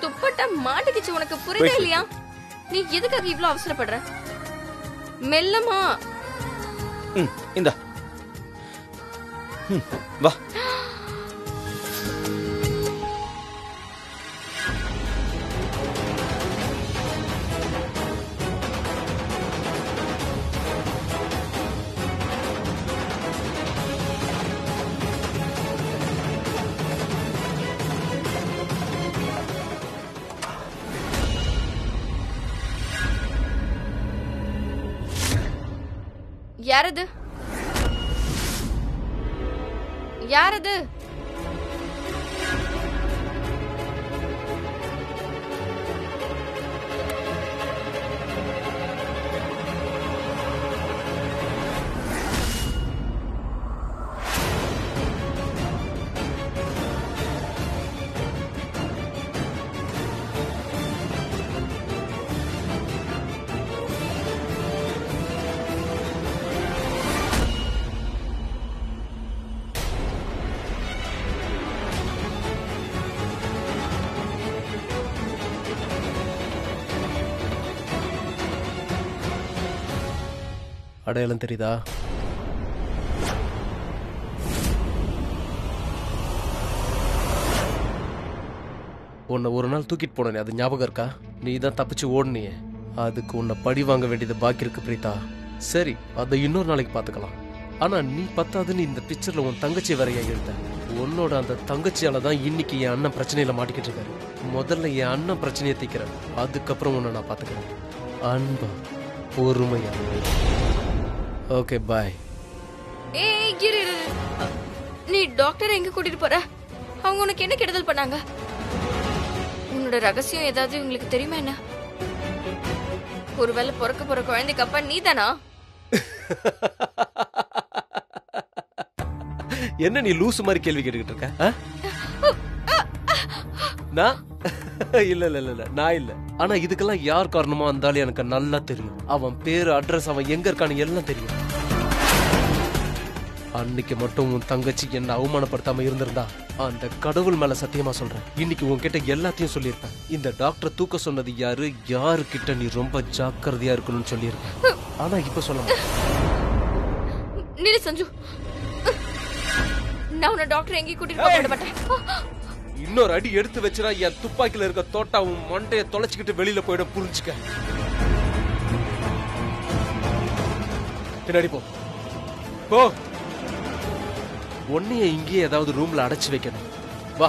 துப்பட்டா மாட்டிக்கிச்சு உனக்கு புரியவே இல்லையா நீ எதுக்காக இவ்ளோ அவசரப்படுற மெல்லமா ம் இந்தா ம், வா யாரது யாரது அடையாளம் தெரியுதா உன்னை ஒரு நாள் தூக்கிட்டு போனே அது ஞாபகம் இருக்கா நீ தான் தப்பிச்சு ஓடுனியே அதுக்கு உன்னை பழி வாங்க வேண்டியது பாக்கி இருக்கு பிரீதா சரி அதை இன்னொரு நாளைக்கு பார்த்துக்கலாம் ஆனா நீ பத்தாதுன்னு இந்த பிக்சர்ல உன் தங்கச்சி வரைய எழுத உன்னோட அந்த தங்கச்சியால தான் இன்னைக்கு என் அண்ணன் பிரச்சனையில மாட்டிக்கிட்டு இருக்காரு முதல்ல என் அண்ணன் பிரச்சனையை தீக்கிறேன் அதுக்கப்புறம் உன்னை நான் பார்த்துக்கிறேன் அன்பா பொறுமையா ஓகே பாய் ஏய் இரு இரு, இரு. நீ டாக்டர் எங்க கூட்டிட்டு போற அவங்க உனக்கு என்ன கெடுதல் பண்ணாங்க உன்னோட ரகசியம் ஏதாவது உங்களுக்கு தெரியுமா என்ன ஒருவேளை பிறக்க போற குழந்தைக்கு அப்பா நீதானா என்ன நீ லூசு மாதிரி கேள்வி கேட்டுக்கிட்டு இருக்க ஆ? நான் இல்ல இல்ல இல்ல இல்ல நான் இல்ல ஆனா இதுக்கெல்லாம் யார் காரணமா இருந்தாலும் எனக்கு நல்லா தெரியும் அவன் பேரு அட்ரஸ் அவன் எங்க இருக்கான்னு எல்லாம் தெரியும் அன்னைக்கு மட்டும் உன் தங்கச்சி என்ன அவமானப்படுத்தாம இருந்திருந்தா அந்த கடவுள் மேல சத்தியமா சொல்றேன் இன்னைக்கு உன்கிட்ட எல்லாத்தையும் சொல்லியிருப்பேன் இந்த டாக்டர் தூக்க சொன்னது யாரு யாரு கிட்ட நீ ரொம்ப ஜாக்கிரதையா இருக்கணும்னு சொல்லியிருப்பேன் ஆனா இப்ப சொல்ல மாட்டேன். நில்லு சஞ்சு நான் உன்னை டாக்டர் எங்கேயும் கூட்டிட்டு போக விட மாட்டேன் இன்னொரு அடி எடுத்து வச்சுனா என் துப்பாக்கில இருக்க தோட்டா உன் மண்டைய தொலைச்சுக்கிட்டு வெளியில போயிட புரிஞ்சுக்க பின்னாடி போ போ உன்னைய இங்கேயே ஏதாவது ரூம்ல அடைச்சு வைக்கணும் வா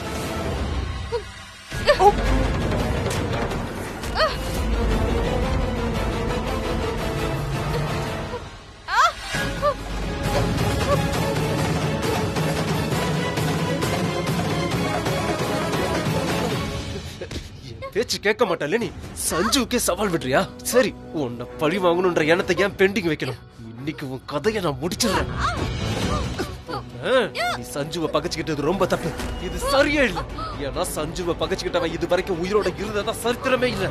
என் பேச்சு கேட்க மாட்டல நீ சஞ்சுவுக்கே சவால் விடுறியா சரி உன்னை பழி வாங்கணுன்ற எண்ணத்தை ஏன் பெண்டிங் வைக்கணும் இன்னைக்கு உன் கதையை நான் முடிச்சிடுறேன் உன்னை, நீ சஞ்சுவை பகச்சுக்கிட்டது ரொம்ப தப்பு இது சரியே இல்ல ஏன்னா சஞ்சுவை பகச்சுக்கிட்டவன் இது வரைக்கும் உயிரோட இருந்ததா சரித்திரமே இல்ல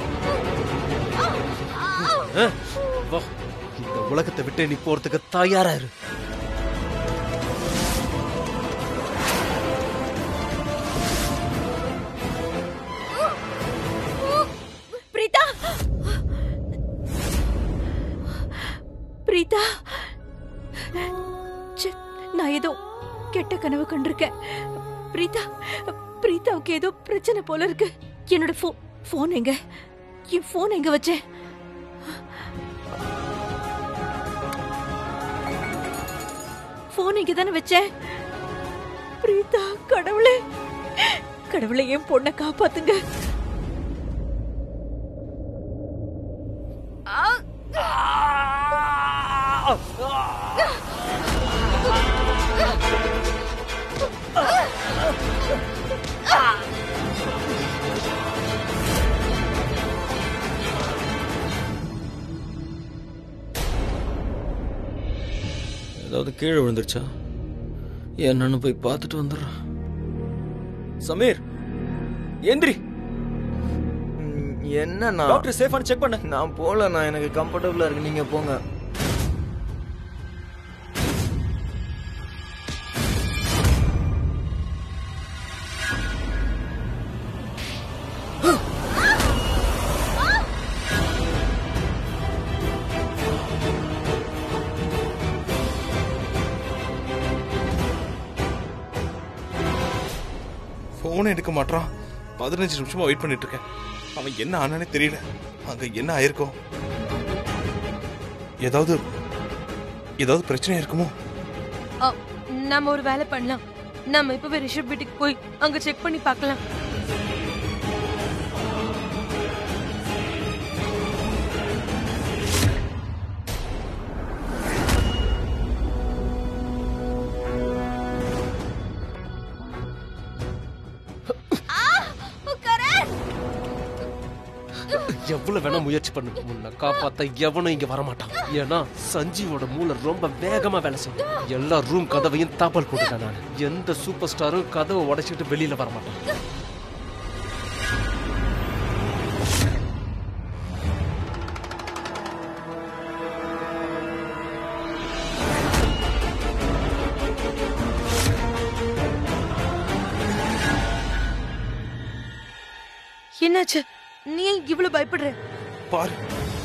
ஆ, வா இந்த உலகத்தை விட்டு நீ போறதுக்கு தயாரா இரு பிரீதா பிரீதா ச்சே, நான் ஏதோ கெட்ட கனவு கண்டிருக்கேன் பிரீதா பிரீதாவுக்கு ஏதோ பிரச்சனை போல இருக்கு என்னோட ஃபோ ஃபோன் எங்க என் ஃபோன் எங்க வச்சேன் ஃபோன் இங்க தானே வச்சேன் பிரீதா கடவுளே கடவுளே என் பொண்ணை காப்பாத்துங்க ஏதாவது கீழே விழுந்துருச்சா என்னன்னு போய் பார்த்துட்டு வந்துடுறேன் சமீர் எந்திரி என்ன நான் டாக்டர் சேஃபானு செக் பண்ண நான் போல நான் எனக்கு கம்ஃபர்டபுளா இருக்கு நீங்க போங்க போன் எடுக்க மாட்டான் பதினஞ்சு நிமிஷமா வெயிட் பண்ணிட்டு இருக்கேன் அவன் என்ன ஆனானே தெரியல அங்க என்ன ஆயிருக்கும் ஏதாவது ஏதாவது பிரச்சனை இருக்குமோ ஆ, நாம ஒரு வேலை பண்ணலாம் நாம இப்பவே ரிஷப் வீட்டுக்கு போய் அங்க செக் பண்ணி பார்க்கலாம் எவ்வளவு வேணா முயற்சி பண்ணு உன்னை காப்பாத்த எவனும் இங்க வரமாட்டான் ஏன்னா சஞ்சீவோட மூளை ரொம்ப வேகமா வேலை செய்யும் எல்லா ரூம் கதவையும் தாப்பால் போட்டுட்டேன் நான் எந்த சூப்பர் ஸ்டாரும் கதவை உடைச்சிட்டு வெளியில வரமாட்டான் என்னாச்சு நீ ஏன் இவ்வளவு பயப்படுற பாரு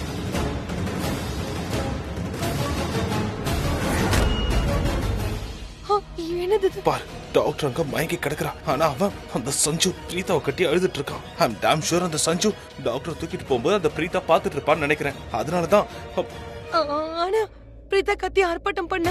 ஆ, என்னது இது? பாரு டாக்டர் அங்க மயங்கி கிடக்குறான் ஆனா அவன் அந்த சஞ்சு பிரீதாவை கட்டி அழுதுட்டு இருக்கான் ஐம் டேம் ஷூர் அந்த சஞ்சு டாக்டர் தூக்கிட்டு போகும்போது அந்த பிரீதா பாத்துட்டு இருப்பான்னு நினைக்கிறேன் அதனாலதான் அப்- ஆ, ஆனா பிரீதா கத்தி ஆர்ப்பாட்டம் பண்ணா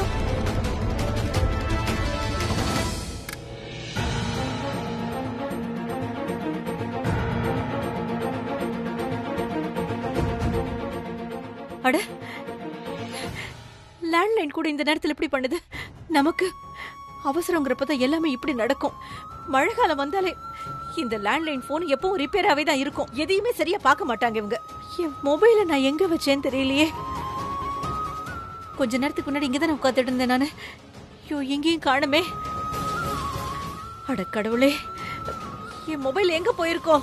அட லேண்ட்லைன் கூட இந்த நேரத்துல இப்படி பண்ணுது நமக்கு அவசரங்கிறப்பதான் எல்லாமே இப்படி நடக்கும் மழை காலம் வந்தாலே இந்த லேண்ட்லைன் போன் எப்பவும் ரிப்பேராவே தான் இருக்கும் எதையுமே சரியா பார்க்க மாட்டாங்க இவங்க என் மொபைலை நான் எங்க வச்சேன்னு தெரியலையே கொஞ்ச நேரத்துக்கு முன்னாடி இங்க தான் உட்காந்துட்டு இருந்தேன் நானு ஐயோ எங்கேயும் காணுமே அட கடவுளே என் மொபைல் எங்க போயிருக்கோம்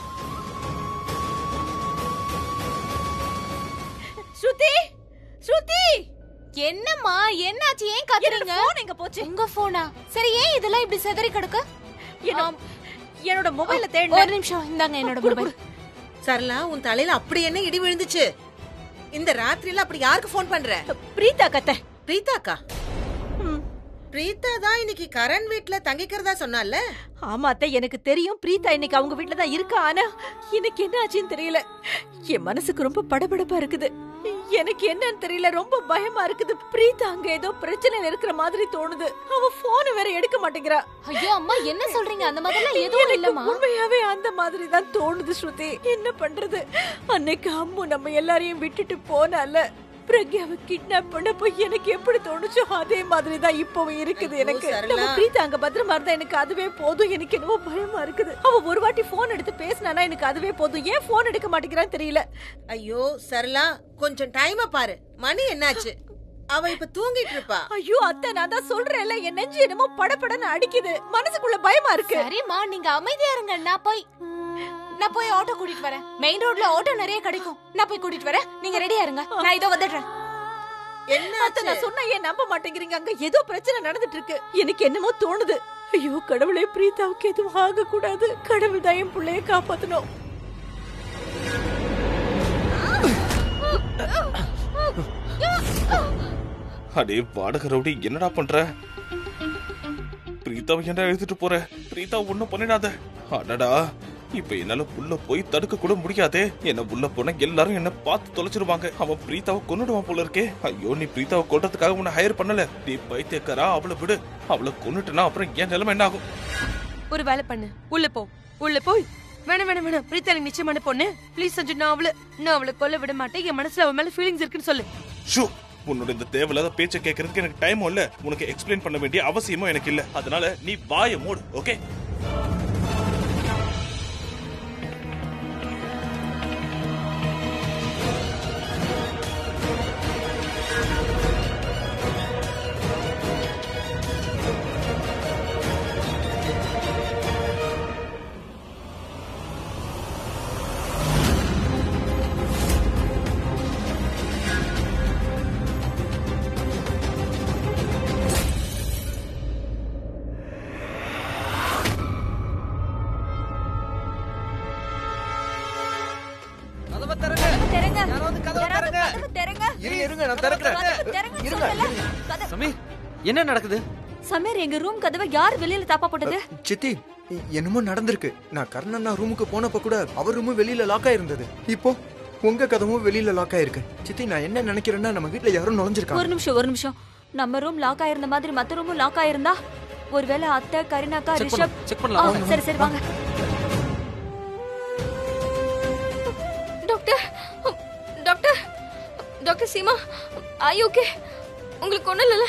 ஸ்ருதி ஸ்ருதி என்னம்மா என்னாச்சு ஏன் கத்துறீங்க போன் எங்க போச்சு உங்க போனா சரி ஏன் இதெல்லாம் இப்படி செதறி கிடக்கு என்ன- என்னோட மொபைல ஒரு தேடினேன் நிமிஷம் இந்தாங்க என்னோட குடு, மொபைல் சரளா உன் தலையில அப்படி என்ன இடி விழுந்துச்சு இந்த ராத்திரியில அப்படி யாருக்கு ஃபோன் பண்ற பிரீதா கத்த பிரீதாக்கா பிரீதா தான் இன்னைக்கு கரண் வீட்ல தங்கிக்கிறதா சொன்னால ஆமா அத்தை எனக்கு தெரியும் பிரீதா இன்னைக்கு அவங்க வீட்ல தான் இருக்கா ஆனா எனக்கு என்ன ஆச்சுன்னு தெரியல என் மனசுக்கு ரொம்ப படபடப்பா இருக்குது எனக்கு என்னன்னு தெரியல ரொம்ப பயமா இருக்குது பிரீதா அங்க ஏதோ பிரச்சனையில இருக்கிற மாதிரி தோணுது அவ போன் வேற எடுக்க மாட்டேங்கிறா ஐயோ அம்மா என்ன சொல்றீங்க அந்த மாதிரிலாம் எதுவும் எனக்கு இல்லம்மா உண்மையாவே அந்த மாதிரி தான் தோணுது ஸ்ருதி என்ன பண்றது அன்னைக்கு அம்மு நம்ம எல்லாரையும் விட்டுட்டு போனால பிரக்யாவை கிட்னாப் பண்ணப்போ எனக்கு எப்படி தோணுச்சோ அதே மாதிரி தான் இப்பவும் இருக்குது ஐயோ, எனக்கு சரளா. நம்ம பிரீதா அங்க பத்திரமா இருந்தா எனக்கு அதுவே போதும் எனக்கு என்னவோ பயமா இருக்குது அவ ஒரு வாட்டி போன் எடுத்து பேசினானா எனக்கு அதுவே போதும் ஏன் போன் எடுக்க மாட்டேங்கிறான்னு தெரியல ஐயோ சரளா கொஞ்சம் டைம பாரு மணி என்னாச்சு அவ இப்ப தூங்கிட்டு இருப்பா ஐயோ அத்தை நான் தான் சொல்றேன்ல என் நெஞ்சு என்னமோ படபடன்னு அடிக்குது மனசுக்குள்ள பயமா இருக்கு சரிம்மா நீங்க அமைதியா இருங்க நான் போய் நான் போய் ஆட்டோ கூட்டிட்டு வரேன் மெயின் ரோட்ல ஆட்டோ நிறைய கிடைக்கும் நான் போய் கூட்டிட்டு வரேன் நீங்க ரெடியா இருங்க நான் இதோ வந்துடுறேன் என்ன அத்தை நான் சொன்னா ஏன் நம்ப மாட்டேங்கிறீங்க அங்க ஏதோ பிரச்சனை நடந்துட்டு இருக்கு எனக்கு என்னமோ தோணுது ஐயோ கடவுளே பிரீதாவுக்கு எதுவும் ஆக கூடாது கடவுள் தான் என் பிள்ளைய காப்பாத்தணும் அடே வாடகை ரவுடி என்னடா பண்ற பிரீதாவை என்ன எழுதிட்டு போற பிரீதா ஒண்ணும் பண்ணிடாத அடடா இப்ப என்னால உள்ள போய் தடுக்க கூட முடியாதே என்ன உள்ள போனா எல்லாரும் என்ன பார்த்து தொலைச்சிருவாங்க அவன் பிரீதாவை கொன்னுடுவான் போல இருக்கே ஐயோ நீ பிரீதாவை கொல்றதுக்காக உன்னை ஹையர் பண்ணல நீ பைத்தியக்காரா அவளை விடு அவளை கொன்னுட்டுனா அப்புறம் என் நிலைமை என்ன ஆகும் ஒரு வேலை பண்ணு உள்ள போ உள்ள போய் வேணாம் வேணாம் வேணாம் பிரீத்தா எனக்கு நிச்சயமான பொண்ணு ப்ளீஸ் சஞ்சு நான் அவளை நான் அவளை கொல்ல விட மாட்டேன் என் மனசுல அவ மேல ஃபீலிங்ஸ் இருக்குன்னு சொல்லு ஷூ உன்னோட இந்த தேவையில்லாத பேச்சை கேட்கறதுக்கு எனக்கு டைமும் இல்ல உனக்கு எக்ஸ்பிளைன் பண்ண வேண்டிய அவசியமும் எனக்கு இல்ல அதனால நீ வாயை மூடு ஓகே இருங்க நான் திறக்கிறேன் இருங்க சமீர் எங்க ரூம் கதவை யார் வெளியில தாப்பா போட்டது சித்தி எ- என்னமோ நடந்திருக்கு நான் கர்ணண்ணா ரூமுக்கு போனப்ப கூட அவர் ரூமும் வெளியில லாக் ஆயிருந்தது இப்போ உங்க கதவும் வெளியில லாக் ஆயிருக்கு சித்தி நான் என்ன நினைக்கிறேன்னா நம்ம வீட்ல யாரும் ஒரு நுழைஞ்சிருக்காங்க நிமிஷம் ஒரு நிமிஷம் நம்ம ரூம் லாக் ஆயிருந்த மாதிரி மத்த ரூமும் லாக் ஆயிருந்தா ஒருவேளை அத்தை கரினாக்கா செக் ரிஷப் பண்ணலாம் செக் ஆ, பண்ணலாம் சரி சரி வாங்க doctor doctor doctor Seema I okay உங்களுக்கு ஒண்ணும் இல்லைல்ல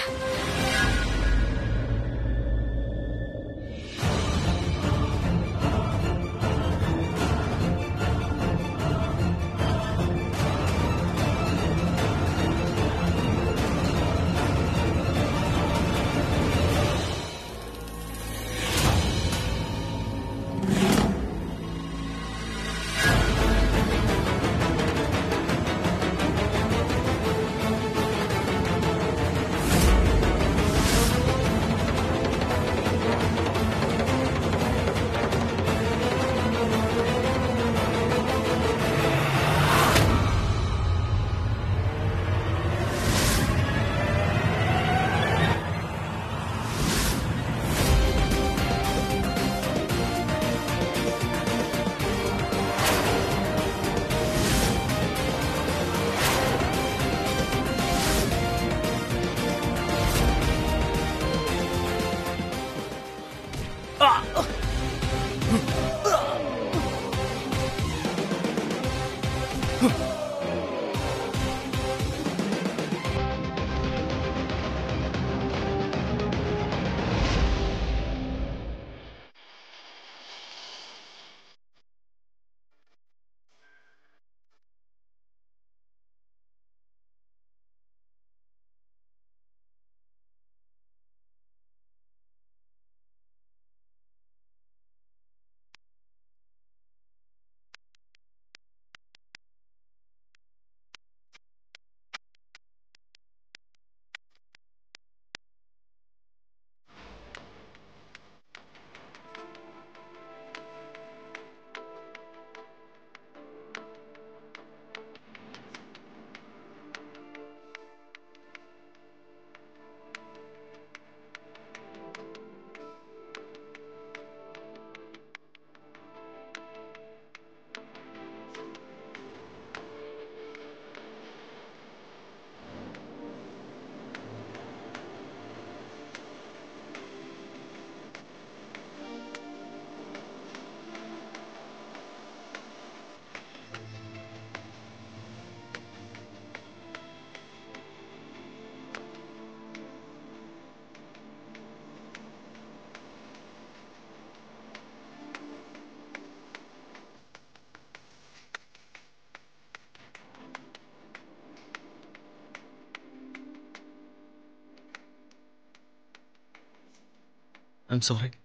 ஐம் சாரி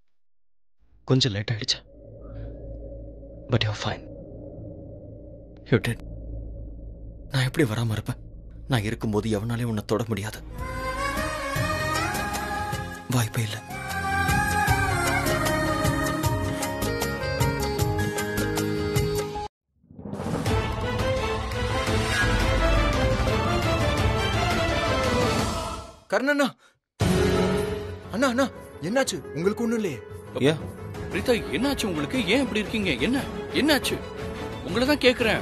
கொஞ்சம் லேட் ஆயிடுச்சு but you fine you dead நான் எப்படி வராம இருப்பேன் நான் இருக்கும்போது எவனாலையும் உன்னை தொட முடியாது வாய்ப்பே இல்லை கர்ணண்ணா அண்ணா அண்ணா என்னாச்சு உங்களுக்கு ஒண்ணும் இல்லையே ஏன் பிரீதா என்னாச்சு உங்களுக்கு ஏன் இப்படி இருக்கீங்க என்ன என்னாச்சு உங்களை தான் கேக்குறேன்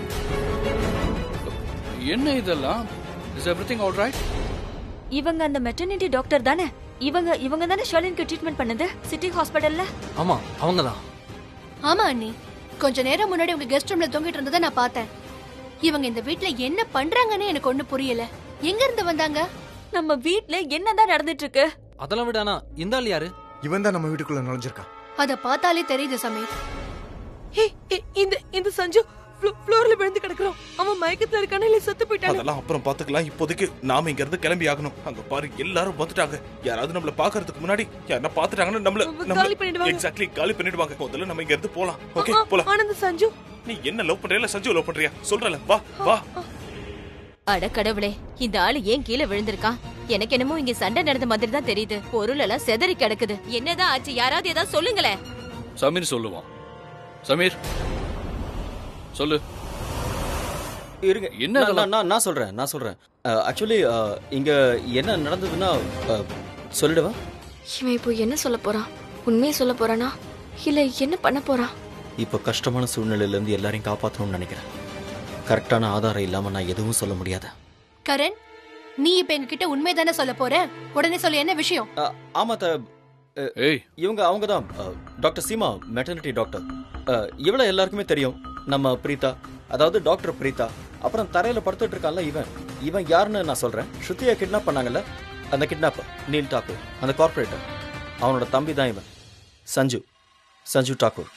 என்ன இதெல்லாம் இஸ் எவ்ரிதிங் ஆல் ரைட் இவங்க அந்த மெட்டர்னிட்டி டாக்டர் தானே இவங்க இவங்க தானே ஷர்லினுக்கு ட்ரீட்மெண்ட் பண்ணது சிட்டி ஹாஸ்பிடல்ல ஆமா அவங்க தான் ஆமா அண்ணி கொஞ்ச நேரம் முன்னாடி உங்க கெஸ்ட் ரூம்ல தொங்கிட்டு இருந்ததை நான் பார்த்தேன் இவங்க இந்த வீட்ல என்ன பண்றாங்கன்னு எனக்கு ஒண்ணு புரியல எங்க இருந்து வந்தாங்க நம்ம வீட்ல என்னதான் நடந்துட்டு இருக்கு அதெல்லாம் விடானா இந்த ஆள் யாரு இவன் தான் நம்ம வீட்டுக்குள்ள நுழைஞ்சிருக்கான் அத பார்த்தாலே தெரியுது சமீர் ஹே ஹே, இந்த இந்த சஞ்சு ஃப்ளோ- ஃப்ளோர்ல விழுந்து கிடக்குறான் அவன் மயக்கத்துல இருக்கானே இல்ல செத்து போயிட்டானே அதெல்லாம் அப்புறம் பாத்துக்கலாம் இப்போதைக்கு நாம இங்க இருந்து கிளம்பி ஆகணும் அங்க பாரு எல்லாரும் வந்துட்டாங்க யாராவது நம்மள பாக்குறதுக்கு முன்னாடி யாரா பாத்துட்டாங்கன்னா நம்மள அவங்க காலி பண்ணிடுவாங்க. எக்ஸாக்ட்லி காலி பண்ணிடுவாங்க முதல்ல நம்ம இங்க இருந்து போலாம் ஓகே ஆ, போலாம் ஆனந்த் சஞ்சு நீ என்ன லவ் பண்றியா இல்ல சஞ்சு லவ் பண்றியா சொல்றல வா வா அட கடவுளே இந்த ஆளு ஏன் கீழே விழுந்திருக்கான் எனக்கு என்னமோ இங்க சண்டை நடந்த மாதிரி தான் தெரியுது பொருள் எல்லாம் செதறி கிடக்குது என்னதான் ஆச்சு யாராவது ஏதாவது சொல்லுங்களேன் சமீர் சொல்லுவான் சமீர் சொல்லு இருங்க என்ன நான்- இதெல்லாம்? நான் நான் நான் சொல்றேன் நான் சொல்றேன் ஆக்சுவலி இங்க என்ன நடந்ததுன்னா அஹ், சொல்லிடுவா இவன் இப்போ என்ன சொல்ல போறான் உண்மையை சொல்ல போறானா இல்ல என்ன பண்ண போறான் இப்போ கஷ்டமான சூழ்நிலையிலேருந்து எல்லாரையும் காப்பாற்றணும்னு நினைக்கிறேன் கரெக்டான ஆதாரம் இல்லாமல் நான் எதுவும் சொல்ல முடியாது கரண் நீ இப்ப எங்ககிட்ட உண்மைதானே சொல்ல போற உடனே சொல்லு என்ன விஷயம் ஆமா த ஏய் இவங்க அவங்க தான் டாக்டர் சீமா மெட்டர்னிட்டி டாக்டர் அஹ், இவளை எல்லாருக்குமே தெரியும் நம்ம பிரீதா அதாவது டாக்டர் பிரீதா அப்புறம் தரையில படுத்துட்டு இருக்கான்ல இவன் இவன் யாருன்னு நான் சொல்றேன் ஸ்ருதியை கிட்னாப் பண்ணாங்கல்ல அந்த கிட்னாப் நீல் டாக்கூர் அந்த கார்பரேட்டர் அவனோட தம்பி தான் இவன் சஞ்சு சஞ்சு டாக்கூர்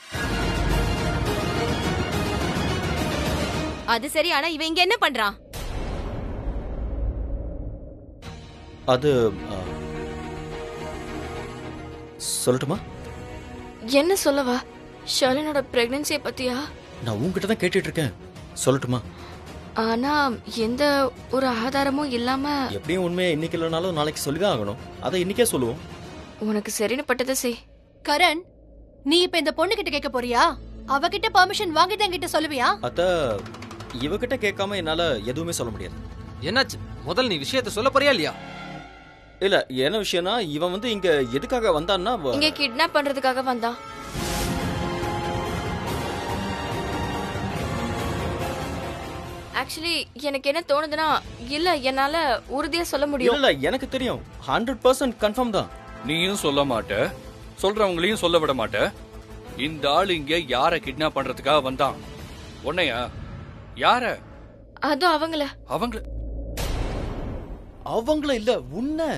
அது சரி ஆனா இவன் இங்க என்ன பண்றான் அது அஹ், சொல்லட்டுமா என்ன சொல்லவா ஷர்லினோட பிரெக்னன்சியை பத்தியா நான் உங்ககிட்ட தான் கேட்டுட்டு இருக்கேன் சொல்லட்டுமா ஆனா எந்த ஒரு ஆதாரமும் இல்லாம எப்படியும் உண்மையை இன்னைக்கு இல்லைனாலும் நாளைக்கு சொல்லிதான் ஆகணும் அதை இன்னைக்கே சொல்லுவோம் உனக்கு சரின்னு பட்டதை செய் கரண் நீ இப்ப இந்த பொண்ணு கிட்ட கேட்க போறியா அவகிட்ட பெர்மிஷன் வாங்கி தான் கிட்ட சொல்லுவியா அத்த இவகிட்ட கேட்காம என்னால எதுவுமே சொல்ல முடியாது என்னாச்சு முதல்ல நீ விஷயத்த சொல்ல போறியா இல்லையா இல்ல என்ன விஷயம்னா இவன் வந்து இங்க எதுக்காக வந்தான்னா வ- இங்க கிட்னாப் பண்றதுக்காக வந்தான் ஆக்சுவலி எனக்கு என்ன தோணுதுன்னா இல்ல என்னால உறுதியா சொல்ல இல்ல முடியும் இல்ல எனக்கு தெரியும் ஹண்ட்ரட் பர்சன்ட் கன்ஃபார்ம் தான் நீயும் சொல்ல மாட்ட சொல்றவங்களையும் சொல்ல விட மாட்ட இந்த ஆள் இங்க யார கிட்னாப் பண்றதுக்காக வந்தான் உன்னையா யார அதுவும் அவங்கள அவங்க அவங்கள இல்ல உன்ன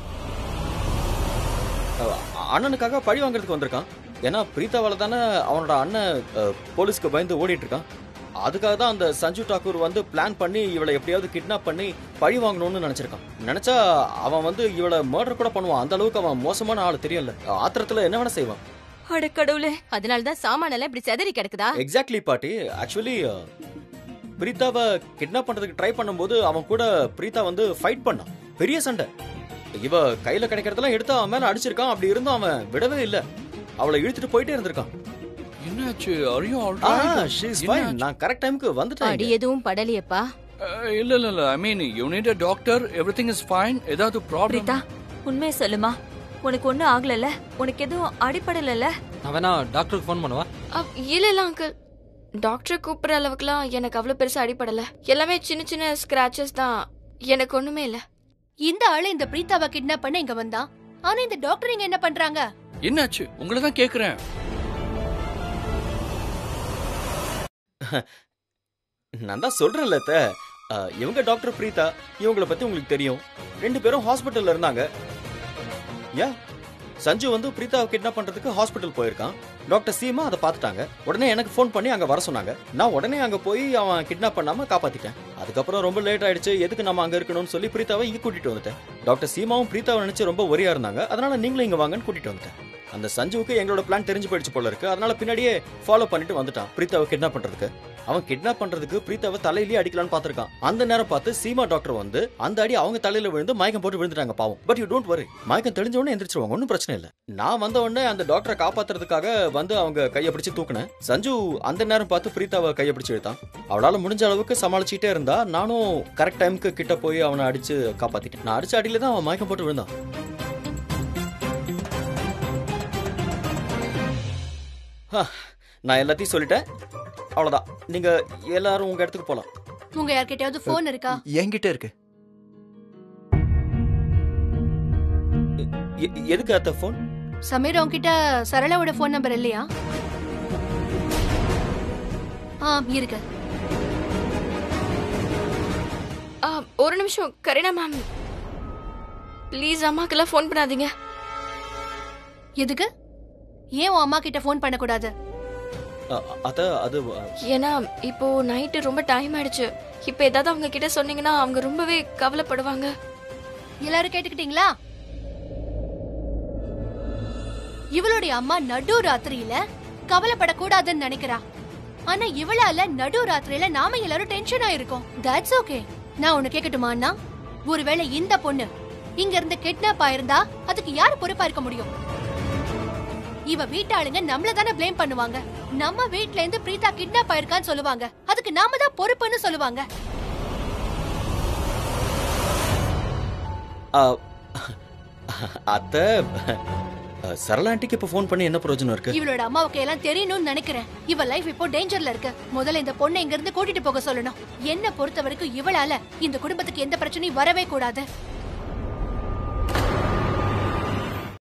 அஹ், அண்ணனுக்காக பழி வாங்குறதுக்கு வந்திருக்கான் ஏன்னா பிரீத்தாவால தானே அவனோட அண்ணன் அஹ், போலீஸ்க்கு பயந்து ஓடிட்டு இருக்கான் அதுக்காக தான் அந்த சஞ்சு டாக்கூர் வந்து பிளான் பண்ணி இவளை எப்படியாவது கிட்னாப் பண்ணி பழி வாங்கணும்னு நினைச்சிருக்கான் நினைச்சா அவன் வந்து இவளை மர்டர் கூட பண்ணுவான் அந்த அளவுக்கு அவன் மோசமான ஆள் தெரியல ஆத்திரத்துல என்ன வேணா செய்வான் அட கடவுளே அதனாலதான் சாமானெல்லாம் இப்படி செதறி கிடக்குதா எக்ஸாக்ட்லி பாட்டி ஆக்சுவலி பிரீத்தாவை கிட்னாப் பண்றதுக்கு ட்ரை பண்ணும்போது அவன் கூட பிரீத்தா வந்து ஃபைட் பண்ணான் பெரிய சண்டை இவ கையில கிடைக்கிறதெல்லாம் எடுத்து அவன் மேல அடிச்சிருக்கான் அப்படி இருந்தும் அவன் விடவே இல்ல அவளை இழுத்துட்டு போயிட்டே இருந்திருக்கான் என்னாச்சு அரியும் ஆ, she is fine. நான் கரெக்ட் டைம்க்கு வந்துட்டேன் அடி இங்க. எதுவும் படலையப்பா இல்ல இல்ல இல்ல I mean you need a doctor everything is fine ஏதாவது ப்ராப்ளம் பிரீதா உண்மையை சொல்லுமா உனக்கு ஒண்ணும் ஆகலல்ல உனக்கு எதுவும் அடிப்படலல்ல நான் வேணா டாக்டருக்கு ஃபோன் பண்ணவா அப்- இல்ல இல்ல அங்கிள் டாக்டர் கூப்பிடுற அளவுக்குலாம் எனக்கு அவ்வளவு பெருசா அடிபடல எல்லாமே சின்ன சின்ன ஸ்கிராச்சஸ் தான் எனக்கு ஒண்ணுமே இல்ல இந்த ஆளு இந்த பிரீத்தாவை கிட்னாப் பண்ண இங்க வந்தான் ஆனா இந்த டாக்டர் இங்க என்ன பண்றாங்க என்னாச்சு உங்களை தான் கேக்குறேன் நான் தான் சொல்றேன்ல அத்தை. ஆ, இவங்க டாக்டர் பிரீதா இவங்கள பத்தி உங்களுக்கு தெரியும் ரெண்டு பேரும் ஹாஸ்பிட்டல்ல இருந்தாங்க யா சஞ்சு வந்து பிரீதாவை கிட்னாப் பண்றதுக்கு ஹாஸ்பிட்டல் போயிருக்கான் டாக்டர் சீமா அதை பார்த்துட்டாங்க உடனே எனக்கு ஃபோன் பண்ணி அங்க வர சொன்னாங்க நான் உடனே அங்க போய் அவன் கிட்னாப் பண்ணாம காப்பாத்திட்டேன் அதுக்கப்புறம் ரொம்ப லேட் ஆயிடுச்சு எதுக்கு நம்ம அங்க இருக்கணும்னு சொல்லி பிரீதாவை இங்க கூட்டிட்டு வந்துட்டேன் டாக்டர் சீமாவும் பிரீதாவை நினைச்சு ரொம்ப ஒரியா இருந்தாங்க அதனால நீங்களும் இங்க வாங்கன்னு கூட்டிட்டு வந்துட்டேன் அந்த சஞ்சுவுக்கு எங்களோட பிளான் தெரிஞ்சு போயிடுச்சு போல இருக்கு அதனால பின்னாடியே ஃபாலோ பண்ணிட்டு வந்துட்டான் பிரீத்தாவை கிட்னாப் பண்றதுக்கு அவன் கிட்னாப் பண்றதுக்கு பிரீத்தாவை தலையிலேயே அடிக்கலாம்னு பார்த்திருக்கான் அந்த நேரம் பார்த்து சீமா டாக்டர் வந்து அந்த அடி அவங்க தலையில விழுந்து மயக்கம் போட்டு விழுந்துட்டாங்க பாவம் பட் யூ டோன்ட் வரி மயக்கம் தெளிஞ்ச உடனே எந்திரிச்சிருவாங்க ஒன்றும் பிரச்சனை இல்லை நான் வந்த உடனே அந்த டாக்டரை காப்பாத்துறதுக்காக வந்து அவங்க கையை பிடிச்சு தூக்குனேன் சஞ்சு அந்த நேரம் பார்த்து பிரீத்தாவை கையை பிடிச்சு இழுத்தான் அவளால முடிஞ்ச அளவுக்கு சமாளிச்சுட்டே இருந்தா நானும் கரெக்ட் டைமுக்கு கிட்ட போய் அவனை அடிச்சு காப்பாத்திட்டேன் நான் அடிச்ச அடியில தான் அவன் மயக்கம் போட்டு விழுந்தான் ஹா, நான் எல்லாத்தையும் சொல்லிட்டேன் அவ்வளவுதான் நீங்க எல்லாரும் உங்க இடத்துக்கு போலாம் உங்க யார்கிட்டயாவது போன் இருக்கா என்கிட்ட இருக்கு எ- எதுக்கு அத்த போன் சமீர் உன்கிட்ட சரளாவோட போன் நம்பர் இல்லையா ஆ இருக்கு ஆ, ஒரு நிமிஷம் கரீனா மேம் ப்ளீஸ் அம்மாக்கெல்லாம் ஃபோன் பண்ணாதீங்க எதுக்கு ஏன் உன் அம்மா கிட்ட போன் பண்ணக்கூடாது அத அது அ, ஏன்னா இப்போ நைட்டு ரொம்ப டைம் ஆயிடுச்சு இப்போ ஏதாவது அவங்க கிட்ட சொன்னீங்கன்னா அவங்க ரொம்பவே கவலைப்படுவாங்க எல்லாரும் கேட்டுக்கிட்டீங்களா இவளுடைய அம்மா நடு ராத்திரியில கவலைப்படக்கூடாதுன்னு நினைக்கிறா ஆனா இவளால நடு ராத்திரியில நாம எல்லாரும் டென்ஷன் ஆயிருக்கோம் தட்ஸ் ஓகே நான் உன்னை கேட்கட்டுமா அண்ணா ஒருவேளை இந்த பொண்ணு இங்க இருந்து கிட்னாப் ஆயிருந்தா அதுக்கு யார் பொறுப்பா இருக்க முடியும் இவ வீட்டாளுங்க நம்மள தானே ப்ளேம் பண்ணுவாங்க நம்ம வீட்ல இருந்து பிரீதா கிட்னாப் ஆயிருக்கான்னு சொல்லுவாங்க அதுக்கு நாம தான் பொறுப்புன்னு சொல்லுவாங்க அ, அத்த அஹ், சரளா ஆண்டிக்கு இப்ப ஃபோன் பண்ணி என்ன பிரயோஜனம் இருக்கு இவளோட அம்மாவுக்கு எல்லாம் தெரியணும்னு நினைக்கிறேன் இவ லைஃப் இப்போ டேஞ்சர்ல இருக்கு முதல்ல இந்த பொண்ணை இங்க இருந்து கூட்டிட்டு போக சொல்லணும் என்ன பொறுத்த வரைக்கும் இவளால இந்த குடும்பத்துக்கு எந்த பிரச்சனையும் வரவே கூடாது